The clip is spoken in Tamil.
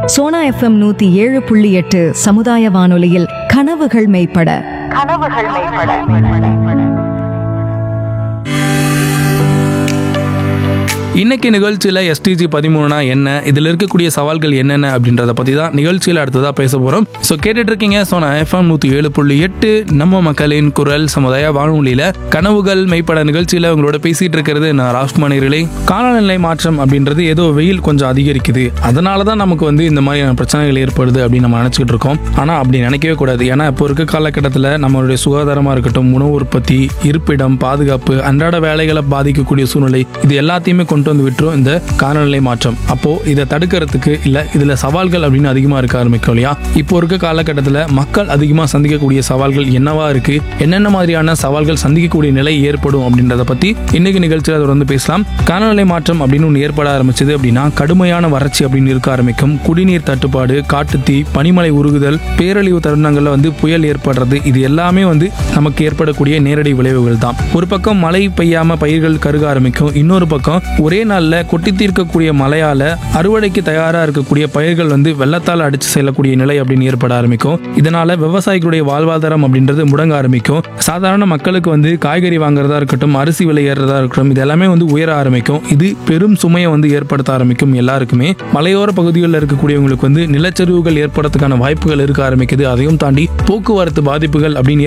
சோனா எஃப்எம் நூத்தி ஏழு புள்ளி எட்டு சமுதாய வானொலியில் கனவுகள் மெய்ப்பட கனவுகள் மேம்பட இன்னைக்கு நிகழ்ச்சியில் எஸ்டிஜி பதிமூணுனா என்ன இதில் இருக்கக்கூடிய சவால்கள் என்னென்ன அப்படின்றத பற்றி தான் நிகழ்ச்சியில் அடுத்ததாக பேச போகிறோம் ஸோ கேட்டுட்டு இருக்கீங்க ஸோ நான் எஃப்எம் நூற்றி ஏழு புள்ளி எட்டு நம்ம மக்களின் குரல் சமுதாய வானொலியில் கனவுகள் மெய்ப்பட நிகழ்ச்சியில் உங்களோட பேசிகிட்டு இருக்கிறது நான் ராஜ்குமார் நேயர்களே. காலநிலை மாற்றம் அப்படின்றது ஏதோ வெயில் கொஞ்சம் அதிகரிக்குது அதனால தான் நமக்கு வந்து இந்த மாதிரியான பிரச்சனைகள் ஏற்படுது அப்படின்னு நம்ம நினச்சிக்கிட்டு இருக்கோம் ஆனால் அப்படி நினைக்கவே கூடாது ஏன்னா இப்போ இருக்க காலகட்டத்தில் நம்மளுடைய சுகாதாரமாக இருக்கட்டும் உணவு உற்பத்தி இருப்பிடம் பாதுகாப்பு அன்றாட வேலைகளை பாதிக்கக்கூடிய சூழ்நிலை இது எல்லாத்தையுமே கொண்டு வந்து விட்டுரும் இந்த காலநிலை மாற்றம் அப்போ இதை தடுக்கிறதுக்கு இல்ல இதுல சவால்கள் அப்படின்னு அதிகமா இருக்க ஆரம்பிக்கும் இல்லையா இப்போ இருக்க காலகட்டத்தில் மக்கள் அதிகமா சந்திக்கக்கூடிய சவால்கள் என்னவா இருக்கு என்னென்ன மாதிரியான சவால்கள் சந்திக்கக்கூடிய நிலை ஏற்படும் அப்படின்றத பத்தி இன்னைக்கு நிகழ்ச்சியில் அதை வந்து பேசலாம் காலநிலை மாற்றம் அப்படின்னு ஒன்று ஏற்பட ஆரம்பிச்சது அப்படின்னா கடுமையான வறட்சி அப்படின்னு இருக்க ஆரம்பிக்கும் குடிநீர் தட்டுப்பாடு காட்டுத்தீ பனிமலை உருகுதல் பேரழிவு தருணங்கள்ல வந்து புயல் ஏற்படுறது இது எல்லாமே வந்து நமக்கு ஏற்படக்கூடிய நேரடி விளைவுகள் தான் ஒரு பக்கம் மழை பெய்யாம பயிர்கள் கருக ஆரம்பிக்கும் இன்னொரு பக்கம் ஒரே நாள்ல கொட்டி தீர்க்கக்கூடிய மழையால அறுவடைக்கு தயாரா இருக்கக்கூடிய பயிர்கள் வந்து வெள்ளத்தால் அடிச்சு செல்லக்கூடிய நிலை அப்படின்னு ஏற்பட ஆரம்பிக்கும் இதனால விவசாயிகளுடைய வாழ்வாதாரம் அப்படின்றது முடங்க ஆரம்பிக்கும் சாதாரண மக்களுக்கு வந்து காய்கறி வாங்குறதா இருக்கட்டும் அரிசி விலை ஏறுறதா இருக்கட்டும் இது எல்லாமே வந்து உயர ஆரம்பிக்கும் இது பெரும் சுமையை வந்து ஏற்படுத்த ஆரம்பிக்கும் எல்லாருக்குமே மலையோர பகுதிகளில் இருக்கக்கூடியவங்களுக்கு வந்து நிலச்சரிவுகள் ஏற்படுறதுக்கான வாய்ப்புகள் இருக்க ஆரம்பிக்குது அதையும் தாண்டி போக்குவரத்து பாதிப்புகள் அப்படின்னு